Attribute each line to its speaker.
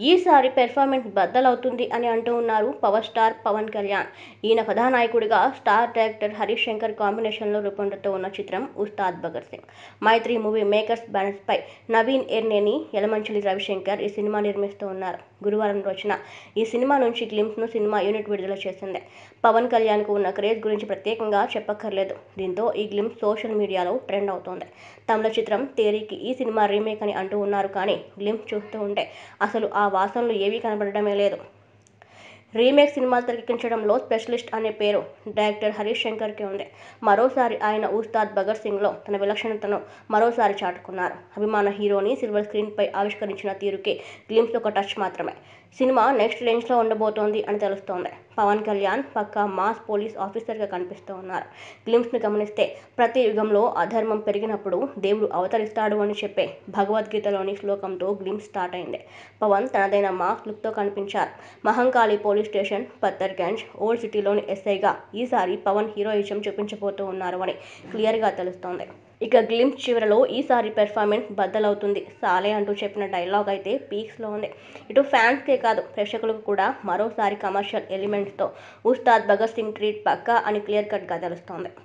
Speaker 1: ఈసారి పెర్ఫార్మెన్స్ బద్దలవుతుంది అని అంటూ ఉన్నారు పవర్ స్టార్ పవన్ కళ్యాణ్ ఈయన కథానాయకుడిగా స్టార్ డైరెక్టర్ హరీష్ శంకర్ కాంబినేషన్లో రూపొందుతూ ఉన్న చిత్రం Ustaad Bhagat Singh Mythri movie makers banners పై నవీన్ ఎర్నేని యలమంచిలి రవిశంకర్ ఈ సినిమా నిర్మిస్తూ ఉన్నారు గురువారం రోజున ఈ సినిమా నుంచి గ్లిమ్స్ ను సినిమా యూనిట్ విడుదల చేసింది పవన్ కళ్యాణ్ కు ఉన్న క్రేజ్ గురించి ప్రత్యేకంగా చెప్పక్కర్లేదు దీంతో ఈ గ్లిమ్స్ సోషల్ మీడియాలో ట్రెండ్ అవుతోంది తమిళ చిత్రం తేరీకి ఈ సినిమా రీమేక్ అని అంటూ ఉన్నారు కానీ గ్లిమ్స్ చూస్తూ ఉంటే అసలు ఆ వాసనలు ఏవీ కనబడడమే లేదు రీమేక్ సినిమాలు తెరకెక్కించడంలో స్పెషలిస్ట్ అనే పేరు డైరెక్టర్ హరీష్ శంకర్కి ఉంది మరోసారి ఆయన ఉస్తాద్ భగత్ సింగ్లో తన విలక్షణతను మరోసారి చాటుకున్నారు అభిమాన హీరోని సిల్వర్ స్క్రీన్పై ఆవిష్కరించిన తీరుకి గ్లిమ్స్ ఒక టచ్ మాత్రమే సినిమా నెక్స్ట్ రేంజ్లో ఉండబోతోంది అని తెలుస్తోంది పవన్ కళ్యాణ్ పక్కా మాస్ పోలీస్ ఆఫీసర్గా కనిపిస్తూ ఉన్నారు గ్లిమ్స్ని గమనిస్తే ప్రతి యుగంలో అధర్మం పెరిగినప్పుడు దేవుడు అవతరిస్తాడు అని చెప్పే భగవద్గీతలోని శ్లోకంతో గ్లిమ్స్ స్టార్ట్ అయింది పవన్ తనదైన మాస్ లుక్తో కనిపించారు Mahankali police station Pattharganj old సిటీలోని ఎస్ఐగా ఈసారి పవన్ హీరోయిజం చూపించబోతూ ఉన్నారు అని క్లియర్గా తెలుస్తోంది ఇక గ్లిమ్స్ చివరలో ఈసారి పెర్ఫార్మెన్స్ బద్దలవుతుంది సాలే అంటూ చెప్పిన డైలాగ్ అయితే పీక్స్లో ఉంది ఇటు ఫ్యాన్స్కే కాదు ప్రేక్షకులకు కూడా మరోసారి కమర్షియల్ ఎలిమెంట్స్తో ఉస్తాద్ భగత్ సింగ్ ట్రీట్ పక్కా అని క్లియర్ కట్గా తెలుస్తోంది